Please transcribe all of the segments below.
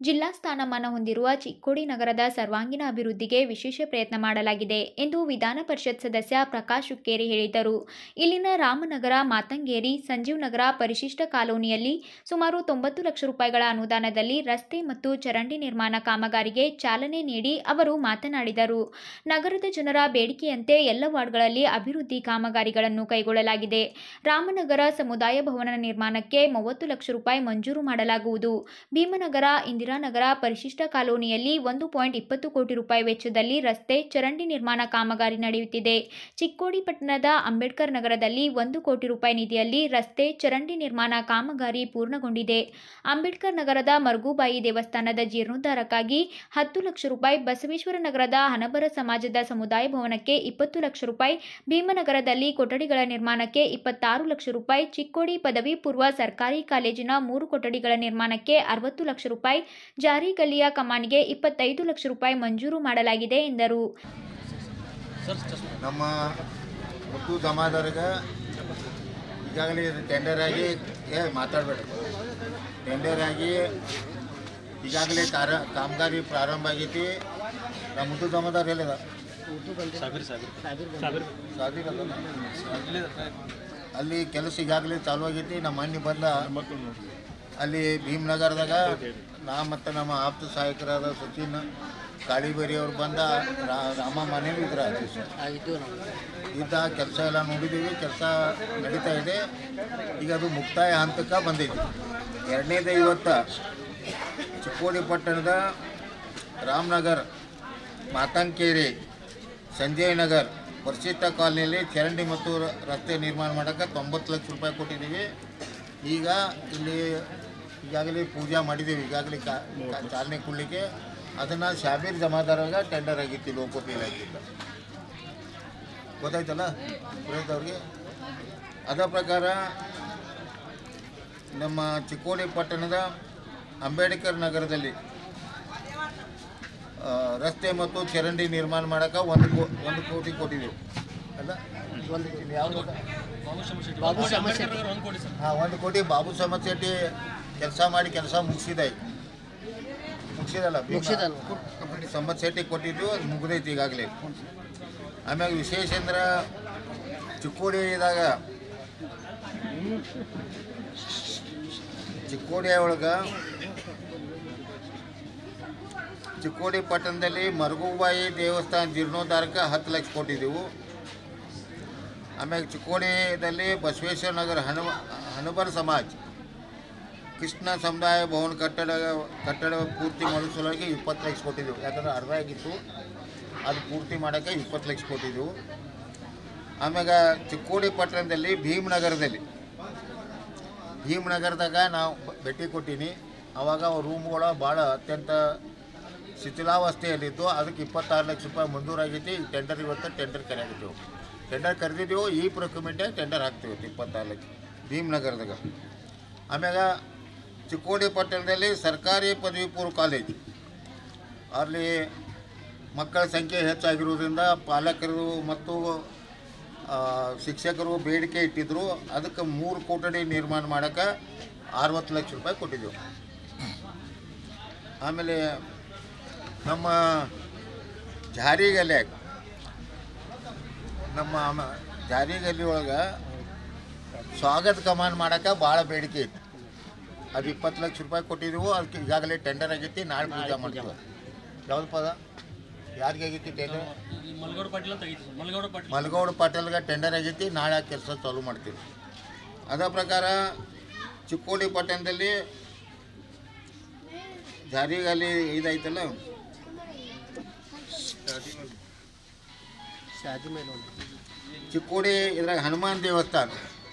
ಜಿಲ್ಲಾ ಸ್ಥಾನಮಾನ ಹೊಂದಿರುವ ಚಿಕ್ಕೋಡಿ ನಗರದ ಸರ್ವಾಂಗೀಣ ಅಭಿವೃದ್ಧಿಗೆ ವಿಶೇಷ ಪ್ರಯತ್ನ ಮಾಡಲಾಗಿದೆ ಎಂದು ವಿಧಾನ ಪರಿಷತ್ ಸದಸ್ಯ ಪ್ರಕಾಶ್ ಹುಕ್ಕೇರಿ ಹೇಳಿದರು ಇಲ್ಲಿನ ರಾಮನಗರ ಮಾತಂಗೇರಿ ಸಂಜೀವ್ ನಗರ ಪರಿಶಿಷ್ಟ ಕಾಲೋನಿಯಲ್ಲಿ ಸುಮಾರು ತೊಂಬತ್ತು ಲಕ್ಷ ರೂಪಾಯಿಗಳ ಅನುದಾನದಲ್ಲಿ ರಸ್ತೆ ಮತ್ತು ಚರಂಡಿ ನಿರ್ಮಾಣ ಕಾಮಗಾರಿಗೆ ಚಾಲನೆ ನೀಡಿ ಅವರು ಮಾತನಾಡಿದರು ನಗರದ ಜನರ ಬೇಡಿಕೆಯಂತೆ ಎಲ್ಲ ವಾರ್ಡ್ಗಳಲ್ಲಿ ಅಭಿವೃದ್ಧಿ ಕಾಮಗಾರಿಗಳನ್ನು ಕೈಗೊಳ್ಳಲಾಗಿದೆ ರಾಮನಗರ ಸಮುದಾಯ ಭವನ ನಿರ್ಮಾಣಕ್ಕೆ ಮೂವತ್ತು ಲಕ್ಷ ರೂಪಾಯಿ ಮಂಜೂರು ಮಾಡಲಾಗುವುದು ಭೀಮನಗರ ಇಂದಿರಾನಗರ ಪರಿಶಿಷ್ಟ ಕಾಲೋನಿಯಲ್ಲಿ ಒಂದು ಪಾಯಿಂಟ್ ಇಪ್ಪತ್ತು ಕೋಟಿ ರೂಪಾಯಿ ವೆಚ್ಚದಲ್ಲಿ ರಸ್ತೆ ಚರಂಡಿ ನಿರ್ಮಾಣ ಕಾಮಗಾರಿ ನಡೆಯುತ್ತಿದೆ ಚಿಕ್ಕೋಡಿ ಪಟ್ಟಣದ ಅಂಬೇಡ್ಕರ್ ನಗರದಲ್ಲಿ ಒಂದು ಕೋಟಿ ರೂಪಾಯಿ ನಿಧಿಯಲ್ಲಿ ರಸ್ತೆ ಚರಂಡಿ ನಿರ್ಮಾಣ ಕಾಮಗಾರಿ ಪೂರ್ಣಗೊಂಡಿದೆ ಅಂಬೇಡ್ಕರ್ ನಗರದ ಮರ್ಗುಬಾಯಿ ದೇವಸ್ಥಾನದ ಜೀರ್ಣೋದ್ಧಾರಕ್ಕಾಗಿ ಹತ್ತು ಲಕ್ಷ ರೂಪಾಯಿ ಬಸವೇಶ್ವರ ನಗರದ ಹನಬರ ಸಮಾಜದ ಸಮುದಾಯ ಭವನಕ್ಕೆ ಇಪ್ಪತ್ತು ಲಕ್ಷ ರೂಪಾಯಿ ಭೀಮನಗರದಲ್ಲಿ ಕೊಠಡಿಗಳ ನಿರ್ಮಾಣಕ್ಕೆ ಇಪ್ಪತ್ತಾರು ಲಕ್ಷ ರೂಪಾಯಿ ಚಿಕ್ಕೋಡಿ ಪದವಿ ಪೂರ್ವ ಸರ್ಕಾರಿ ಕಾಲೇಜಿನ ಮೂರು ಕೊಠಡಿಗಳ ನಿರ್ಮಾಣಕ್ಕೆ ಅರವತ್ತು ಲಕ್ಷ ರೂಪಾಯಿ ಜಾರಿ ಗಲ್ಲಿಯ ಕಮಾನಿಗೆ ಇಪ್ಪತ್ತೈದು ಲಕ್ಷ ರೂಪಾಯಿ ಮಂಜೂರು ಮಾಡಲಾಗಿದೆ ಎಂದರು ನಮ್ಮ ಮುತ್ತು ಜಮಾದಾರಿಗೆ ಈಗಾಗಲೇ ಇದು ಟೆಂಡರ್ ಆಗಿ ಏ ಮಾತಾಡಬೇಡ ಟೆಂಡರ್ ಆಗಿ ಈಗಾಗಲೇ ಕಾರ ಕಾಮಗಾರಿ ಪ್ರಾರಂಭ ಆಗೈತಿ ನಮ್ಮ ಮುತ್ತು ಜಮಾದಾರ್ ಎಲ್ಲಿದ ಸಾದಿರ್ ಅದನ? ಅಲ್ಲಿ ಕೆಲಸ ಈಗಾಗಲೇ ಚಾಲು ಆಗೈತಿ ನಮ್ಮ ಮನೆ ಬಂದ ಅಲ್ಲಿ ಭೀಮನಗರದಾಗ ನಾ ಮತ್ತು ನಮ್ಮ ಆಪ್ತ ಸಹಾಯಕರಾದ ಸಚಿನ್ ಕಾಳಿಬೇರಿ ಅವ್ರು ಬಂದ ರಾ- ರಾಮ ಮನೇಲಿ ಇದ್ರ ಇದ್ದ ಕೆಲಸ ಎಲ್ಲ ನೋಡಿದ್ದೀವಿ ಕೆಲಸ ನಡೀತಾ ಇದೆ ಈಗ ಅದು ಮುಕ್ತಾಯ ಹಂತಕ್ಕೆ ಬಂದೈತಿ ಎರಡನೇದು ಇವತ್ತು ಚಿಕ್ಕೋಡಿ ಪಟ್ಟಣದ ರಾಮನಗರ್ ಮಾತಂಕೇರಿ ಸಂಜಯ್ ನಗರ್ ವರ್ಷಿತ ಕಾಲನಿಯಲ್ಲಿ ಚರಂಡಿ ಮತ್ತು ರ- ರಸ್ತೆ ನಿರ್ಮಾಣ ಮಾಡೋಕ್ಕೆ ತೊಂಬತ್ತು ಲಕ್ಷ ರೂಪಾಯಿ ಕೊಟ್ಟಿದ್ದೀವಿ ಈಗ ಇಲ್ಲಿ ಈಗಾಗಲೇ ಪೂಜಾ ಮಾಡಿದ್ದೀವಿ ಈಗಾಗಲೇ ಕಾ ಕಾ- ಚಾಲನೆ ಕೊಡಲಿಕ್ಕೆ ಅದನ್ನು ಶಾಬೀರ್ ಜಮಾದಾರಾಗ ಟೆಂಡರ್ ಆಗಿತ್ತು ಲೋಕೋಪಿ ಇಲಾಖೆಯಿಂದ ಗೊತ್ತಾಯ್ತಲ್ಲ ಪುರೋಹಿತ್ ಅವ್ರಿಗೆ ಅದ ಪ್ರಕಾರ ನಮ್ಮ ಚಿಕ್ಕೋಡಿ ಪಟ್ಟಣದ ಅಂಬೇಡ್ಕರ್ ನಗರದಲ್ಲಿ ಆ, ರಸ್ತೆ ಮತ್ತು ಚರಂಡಿ ನಿರ್ಮಾಣ ಮಾಡೋಕೆ ಒಂದು ಕೋ ಒಂದು ಕೋಟಿ ಕೊಟ್ಟಿದ್ದೆವು ಅಲ್ಲ ಒಂದು ಯಾವುದು ಬಾಬು ಸಮಸ್ಯೆ ಹಾಂ ಒಂದು ಕೋಟಿ ಬಾಬು ಸಮತ್ ಶೆಟ್ಟಿ ಕೆಲಸ ಮಾಡಿ ಕೆಲಸ ಮುಗಿಸಿದೆ ಮುಗಿಸಿದಲ್ಲ ಮುಗ್ಸಿದಲ್ಲ. ಸಮತ್ ಶೆಟ್ಟಿ ಕೊಟ್ಟಿದ್ದು ಅದು ಮುಗಿದೈತಿ ಈಗಾಗಲೇ ಆಮ್ಯಾಗ ವಿಶೇಷ ಅಂದ್ರೆ ಚಿಕ್ಕೋಡಿದಾಗ ಚಿಕ್ಕೋಡಿ ಒಳಗೆ ಚಿಕ್ಕೋಡಿ ಪಟ್ಟಣದಲ್ಲಿ ಮರಗುಬಾಯಿ ದೇವಸ್ಥಾನ ಜೀರ್ಣೋದ್ಧಾರಕ್ಕೆ ಹತ್ತು ಲಕ್ಷ ಕೊಟ್ಟಿದ್ದೆವು ಆಮ್ಯಾಗ ಚಿಕ್ಕೋಡಿದಲ್ಲಿ ಬಸವೇಶ್ವರ ನಗರ ಹನುಮ ಹನುಬರ್ ಸಮಾಜ್ ಕೃಷ್ಣ ಸಮುದಾಯ ಭವನ ಕಟ್ಟಡ ಕಟ್ಟಡ ಪೂರ್ತಿ ಮಾಡೋ ಸಲುವಾಗಿ ಇಪ್ಪತ್ತು ಲಕ್ಷ ಕೊಟ್ಟಿದ್ದೆವು ಯಾಕಂದ್ರೆ ಅರ್ಧ ಆಗಿತ್ತು ಅದು ಪೂರ್ತಿ ಮಾಡೋಕ್ಕೆ ಇಪ್ಪತ್ತು ಲಕ್ಷ ಕೊಟ್ಟಿದ್ದೆವು ಆಮ್ಯಾಗ ಚಿಕ್ಕೋಡಿ ಪಟ್ಟಣದಲ್ಲಿ ಭೀಮನಗರದಲ್ಲಿ ಭೀಮನಗರದಾಗ ನಾವು ಬ- ಭೇಟಿ ಕೊಟ್ಟೀನಿ ಅವಾಗ ರೂಮ್ಗಳು ಭಾಳ ಅತ್ಯಂತ ಶಿಥಿಲಾವಸ್ಥೆಯಲ್ಲಿದ್ದು ಅದಕ್ಕೆ ಇಪ್ಪತ್ತಾರು ಲಕ್ಷ ರೂಪಾಯಿ ಮಂಜೂರಾಗೈತಿ ಈ ಟೆಂಡರ್ ಇವತ್ತು ಟೆಂಡರ್ ಕರೆಯಾಗಿದ್ದೆವು ಟೆಂಡರ್ ಕರೆದಿದ್ದೆವು ಈ ಪ್ರೊಕ್ಯೂಮೆಂಟೇ ಟೆಂಡರ್ ಹಾಕ್ತೀವಿ ಇವತ್ತು ಇಪ್ಪತ್ತಾರು ಲಕ್ಷ ಭೀಮನಗರದಾಗ ಆಮ್ಯಾಗ ಚಿಕ್ಕೋಡಿ ಪಟ್ಟಣದಲ್ಲಿ ಸರ್ಕಾರಿ ಪದವಿ ಪೂರ್ವ ಕಾಲೇಜ್ ಅಲ್ಲಿ ಮಕ್ಕಳ ಸಂಖ್ಯೆ ಹೆಚ್ಚಾಗಿರುವುದರಿಂದ ಪಾಲಕರು ಮತ್ತು ಆ, ಶಿಕ್ಷಕರು ಬೇಡಿಕೆ ಇಟ್ಟಿದ್ದರು ಅದಕ್ಕೆ ಮೂರು ಕೊಠಡಿ ನಿರ್ಮಾಣ ಮಾಡೋಕ್ಕೆ ಅರವತ್ತು ಲಕ್ಷ ರೂಪಾಯಿ ಕೊಟ್ಟಿದ್ದೆವು ಆಮೇಲೆ ನಮ್ಮ ಜಾರಿಗಲ್ಯಾಗ ನಮ್ಮ ಆಮ- ಜಾರಿಗಲ್ಲಿ ಒಳಗೆ ಸ್ವಾಗತ ಕಮಾನ್ ಮಾಡೋಕೆ ಭಾಳ ಬೇಡಿಕೆ ಇತ್ತು ಅದು ಇಪ್ಪತ್ತು ಲಕ್ಷ ರೂಪಾಯಿ ಕೊಟ್ಟಿದ್ದೆವು ಅದಕ್ಕೆ ಈಗಾಗಲೇ ಟೆಂಡರ್ ಆಗೈತಿ ನಾಳೆ ಪೂಜೆ ಮಾಡ್ತೀವಿ ಯಾವ್ದು ಪದ ಯಾರಿಗೆ ಆಗೈತಿ ಟೆಂಡರ್ ಮಲ್ಗೌಡ ಪಾಟೀಲ್ ಅಂತ ಐತಿ ಮಲ್ಗೌಡ ಪಾಟೀಲ್ ಮಲ್ಗೌಡ ಪಾಟೀಲ್ಗೆ ಟೆಂಡರ್ ಆಗೈತಿ ನಾಳೆ ಆ ಕೆಲಸ ಚಾಲೂ ಮಾಡ್ತೀವಿ ಅದ ಪ್ರಕಾರ ಚಿಕ್ಕೋಡಿ ಪಟ್ಟಣದಲ್ಲಿ ಜಾರಿಗಲ್ಲಿ ಇದೈತಲ್ಲ ಶಾದಿ ಮೇಲೆ ಒಂದು ಚಿಕ್ಕೋಡಿ ಇದ್ರಾಗ ಹನುಮಾನ್ ದೇವಸ್ಥಾನ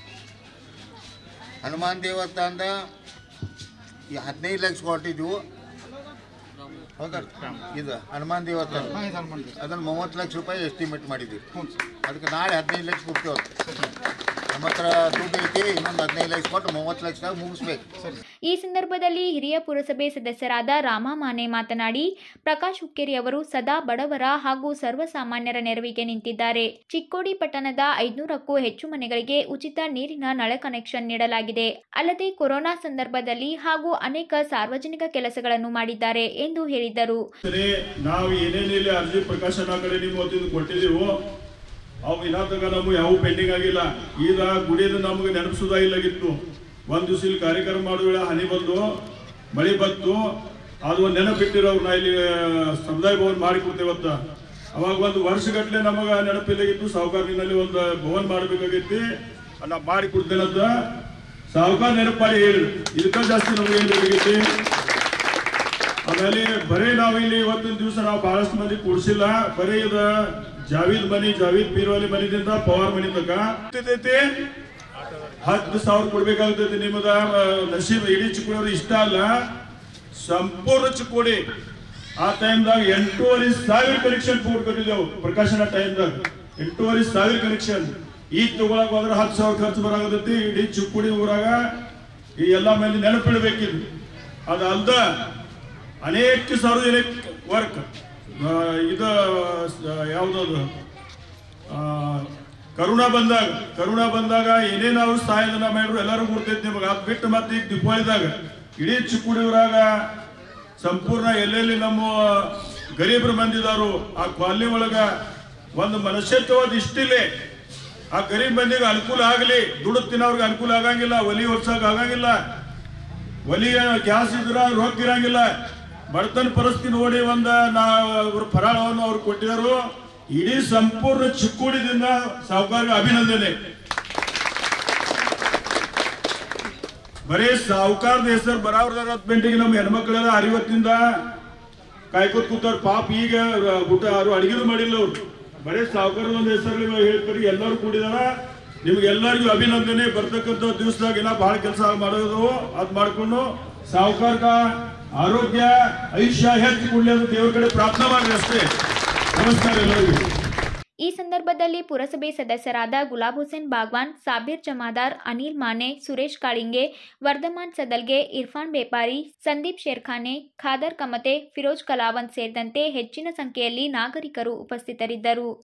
ಹನುಮಾನ್ ದೇವಸ್ಥಾನದ ಈ ಹದಿನೈದು ಲಕ್ಷ ಕೊಟ್ಟಿದ್ವು ಹೌದಾ ಇದು ಹನುಮಾನ್ ದೇವಸ್ಥಾನ ಅದನ್ನು ಮೂವತ್ತು ಲಕ್ಷ ರೂಪಾಯಿ ಎಸ್ಟಿಮೇಟ್ ಮಾಡಿದ್ವಿ ಅದಕ್ಕೆ ನಾಳೆ ಹದಿನೈದು ಲಕ್ಷ ಕೊಡ್ತೀವಿ ನಮ್ಮ ಹತ್ರ ದುಡ್ಡು ಐತಿ ಇನ್ನೊಂದು ಹದಿನೈದು ಲಕ್ಷ ಕೊಟ್ಟು ಮೂವತ್ತು ಲಕ್ಷದಾಗ ಮುಗಿಸ್ಬೇಕು ಈ ಸಂದರ್ಭದಲ್ಲಿ ಹಿರಿಯ ಪುರಸಭೆ ಸದಸ್ಯರಾದ ರಾಮ ಮಾನೆ ಮಾತನಾಡಿ ಪ್ರಕಾಶ್ ಹುಕ್ಕೇರಿ ಅವರು ಸದಾ ಬಡವರ ಹಾಗೂ ಸರ್ವಸಾಮಾನ್ಯರ ನೆರವಿಗೆ ನಿಂತಿದ್ದಾರೆ ಚಿಕ್ಕೋಡಿ ಪಟ್ಟಣದ ಐದುನೂರಕ್ಕೂ ಹೆಚ್ಚು ಮನೆಗಳಿಗೆ ಉಚಿತ ನೀರಿನ ನಳ ಕನೆಕ್ಷನ್ ನೀಡಲಾಗಿದೆ ಅಲ್ಲದೆ ಕೊರೋನಾ ಸಂದರ್ಭದಲ್ಲಿ ಹಾಗೂ ಅನೇಕ ಸಾರ್ವಜನಿಕ ಕೆಲಸಗಳನ್ನು ಮಾಡಿದ್ದಾರೆ ಎಂದು ಹೇಳಿದರು ಸರಿ ನಾವು ಏನೇನು ಇಲ್ಲಿ ಅರ್ಜಿ ಪ್ರಕಾಶನ ಕಡೆ ನಿಮ್ಮ ಹೊತ್ತಿದ್ದು ಕೊಟ್ಟಿದ್ದೀವೋ ಅವು ಇನ್ನ ತಗ ನಮ್ಗೆ ಯಾವ ಪೆಂಡಿಂಗ್ ಆಗಿಲ್ಲ ಈಗ ಗುಡಿದ ನಮ್ಗೆ ನೆನಪಿಸೋದ ಇಲ್ಲಾಗಿತ್ತು ಒಂದ್ ದಿವಸ ಇಲ್ಲಿ ಕಾರ್ಯಕ್ರಮ ಮಾಡೋ ವೇಳೆ ಹನಿ ಬಂದು ಮಳಿ ಬಂತು ಅದು ಒಂದು ನೆನಪಿಟ್ಟಿರೋರು ನಾ ಇಲ್ಲಿ ಸಮುದಾಯ ಭವನ್ ಮಾಡಿ ಕೊಡ್ತೇವತ್ತ ಅವಾಗ ಒಂದು ವರ್ಷಗಟ್ಲೆ ನಮಗ ನೆನಪಿಲ್ಲಾಗಿತ್ತು ಸಾಹುಕಾರಿನಲ್ಲಿ ಒಂದು ಭವನ್ ಮಾಡಬೇಕಾಗೈತಿ ನಾ ಮಾಡಿ ಕೊಡ್ತೇನಂತ ಸಾಹುಕಾರ ನೆನಪು ಮಾಡಿ ಹೇಳಿ ಇದಕ್ಕ ಜಾಸ್ತಿ ನಮ್ಗೆ ಏನ್ ಬೇಕಾಗೈತಿ ಆಮೇಲೆ ಬರೀ ನಾವು ಇಲ್ಲಿ ಇವತ್ತಿನ ದಿವಸ ನಾವು ಬಹಳಷ್ಟು ಮಂದಿ ಕೂಡ್ಸಿಲ್ಲ ಬರೀ ಇದ ಜಾವೀದ್ ಮನಿ ಜಾವೀದ್ ಪೀರ್ವಾಲಿ ಮನಿದಿಂದ ಪವಾರ್ ಮನಿ ತಕ ಆಗ್ತೈತಿ ಹತ್ತು ಸಾವಿರ ಕೊಡ್ಬೇಕಾಗ್ತೈತಿ ನಿಮ್ಮದ ಆ, ನಸೀಬ್ ಇಡೀ ಚಿಕ್ಕೋಡಿ ಇಷ್ಟ ಅಲ್ಲ ಸಂಪೂರ್ಣ ಚಿಕ್ಕೋಡಿ ಆ ಟೈಮ್ದಾಗ ಎಂಟೂವರೆ ಸಾವಿರ ಕನೆಕ್ಷನ್ ಫೋನ್ ಕೊಟ್ಟಿದ್ದೆವು ಪ್ರಕಾಶನ ಟೈಮ್ದಾಗ ಎಂಟೂವರೆ ಸಾವಿರ ಕನೆಕ್ಷನ್ ಈಗ ತಗೊಳಕ್ ಹೋದ್ರೆ ಹತ್ತು ಸಾವಿರ ಖರ್ಚು ಬರಾಗತೈತಿ ಇಡೀ ಚಿಕ್ಕೋಡಿ ಊರಾಗ ಈ ಎಲ್ಲಾ ಮಂದಿ ನೆನಪಿಡ್ಬೇಕಿದ್ದು ಅದಲ್ದ ಅನೇಕ ಸಾರ್ವಜನಿಕ ವರ್ಕ್ ಇದು ಯಾವುದದು ಕರುಣಾ ಬಂದಾಗ ಕರುಣಾ ಬಂದಾಗ ಏನೇನು ಅವ್ರು ಸಹಾಯಧನ ಮಾಡಿದ್ರು ಎಲ್ಲರೂ ಗುರ್ತೈತಿ ನಿಮಗೆ ಅದ್ ಬಿಟ್ಟು ಮತ್ತೆ ಈಗ ದೀಪಾವಳಿದಾಗ ಇಡೀ ಚಿಕ್ಕುಡಿ ಊರಾಗ ಸಂಪೂರ್ಣ ಎಲ್ಲೆಲ್ಲಿ ನಮ್ಮ ಗರೀಬರು ಮಂದಿದಾರು ಆ ಕಾಲನಿ ಒಳಗ ಒಂದು ಮನುಷ್ಯತ್ವದ ಇಷ್ಟಿಲ್ಲೇ ಆ ಗರೀಬ್ ಮಂದಿಗೆ ಅನುಕೂಲ ಆಗಲಿ ದುಡ್ಡು ತಿನ್ನೋರ್ಗೆ ಅನುಕೂಲ ಆಗಂಗಿಲ್ಲ ಒಲಿ ಹೊರ್ಸಕ್ ಆಗಂಗಿಲ್ಲ ಒಲಿಯ ಗ್ಯಾಸ್ ಇದ್ರ ರೊಕ್ಕ ಇರಂಗಿಲ್ಲ ಬಡತನ ಪರಿಸ್ಥಿತಿ ನೋಡಿ ಒಂದ ನಾ ಅವ್ರ ಫರಾಳವನ್ನು ಅವ್ರು ಕೊಟ್ಟಿದರು ಇಡೀ ಸಂಪೂರ್ಣ ಚಿಕ್ಕೋಡಿದಿಂದ ಸಾಹುಕಾರರಿಗೆ ಅಭಿನಂದನೆ ಬರೀ ಸಾಹುಕಾರದ ಹೆಸರು ಬರಾವ್ರದಾಗ ಬೆಂಟಿಗೆ ನಮ್ಮ ಹೆಣ್ಮಕ್ಳೆಲ್ಲ ಅರಿವತ್ತಿಂದ ಕಾಯ್ಕೊತ್ ಕೂತಾರ ಪಾಪ ಈಗ ಊಟ ಯಾರು ಅಡಿಗೆನೂ ಮಾಡಿಲ್ಲ ಅವ್ರು ಬರೀ ಸಾಹುಕಾರದ ಒಂದು ಹೆಸರು ಹೇಳ್ತಾರೆ ಎಲ್ಲರೂ ಕೂಡಿದಾರ ನಿಮ್ಗೆಲ್ಲರಿಗೂ ಅಭಿನಂದನೆ ಬರ್ತಕ್ಕಂಥ ದಿವಸದಾಗ ಇನ್ನ ಬಹಳ ಕೆಲಸ ಮಾಡೋದು ಅದ್ ಮಾಡ್ಕೊಂಡು ಸಾಹುಕಾರಕ ಆರೋಗ್ಯ ಐಶ್ಯ ಹೆಚ್ಚು ಕೊಡ್ಲಿ ಅಂತ ದೇವ್ರ ಕಡೆ ಪ್ರಾರ್ಥನೆ ಮಾಡ್ರಿ ಅಷ್ಟೇ ನಮಸ್ಕಾರ ಎಲ್ಲರಿಗೂ ಈ ಸಂದರ್ಭದಲ್ಲಿ ಪುರಸಭೆ ಸದಸ್ಯರಾದ ಗುಲಾಬ್ ಹುಸೇನ್ ಬಾಗ್ವಾನ್ ಸಾಬೀರ್ ಜಮಾದಾರ್ ಅನಿಲ್ ಮಾನೆ ಸುರೇಶ್ ಕಾಳಿಂಗೆ ವರ್ಧಮಾನ್ ಸದಲ್ಗೆ ಇರ್ಫಾನ್ ಬೇಪಾರಿ ಸಂದೀಪ್ ಶೇರ್ಖಾನೆ ಖಾದರ್ ಕಮತೆ ಫಿರೋಜ್ ಕಲಾವಂತ್ ಸೇರಿದಂತೆ ಹೆಚ್ಚಿನ ಸಂಖ್ಯೆಯಲ್ಲಿ ನಾಗರಿಕರು ಉಪಸ್ಥಿತರಿದ್ದರು